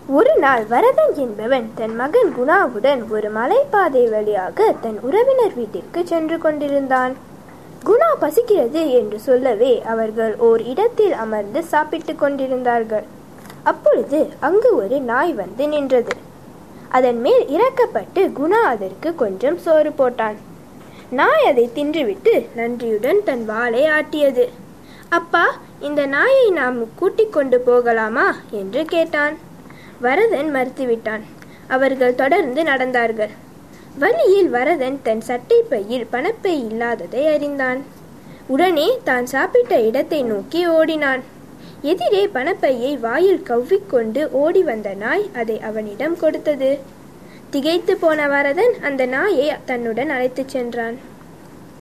ஒரு நாள் வரதன் என்பவன் தன் மகன் குணாவுடன் ஒரு மலைப்பாதை வழியாக தன் உறவினர் வீட்டிற்கு சென்று கொண்டிருந்தான் குணா பசிக்கிறது என்று சொல்லவே அவர்கள் ஓர் இடத்தில் அமர்ந்து சாப்பிட்டுக் கொண்டிருந்தார்கள் அப்பொழுது அங்கு ஒரு நாய் வந்து நின்றது அதன் மேல் இறக்கப்பட்டு குணா அதற்கு கொஞ்சம் சோறு போட்டான் நாய் அதை தின்றுவிட்டு நன்றியுடன் தன் வாளை ஆட்டியது அப்பா இந்த நாயை நாம் கூட்டிக் கொண்டு போகலாமா என்று கேட்டான் வரதன் மறுத்துவிட்டான் அவர்கள் தொடர்ந்து நடந்தார்கள் வழியில் வரதன் தன் சட்டை பையில் பணப்பை இல்லாததை அறிந்தான் உடனே தான் சாப்பிட்ட இடத்தை நோக்கி ஓடினான் எதிரே பணப்பையை வாயில் கவ்விக்கொண்டு ஓடி வந்த நாய் அதை அவனிடம் கொடுத்தது திகைத்து போன வரதன் அந்த நாயை தன்னுடன் அழைத்துச் சென்றான்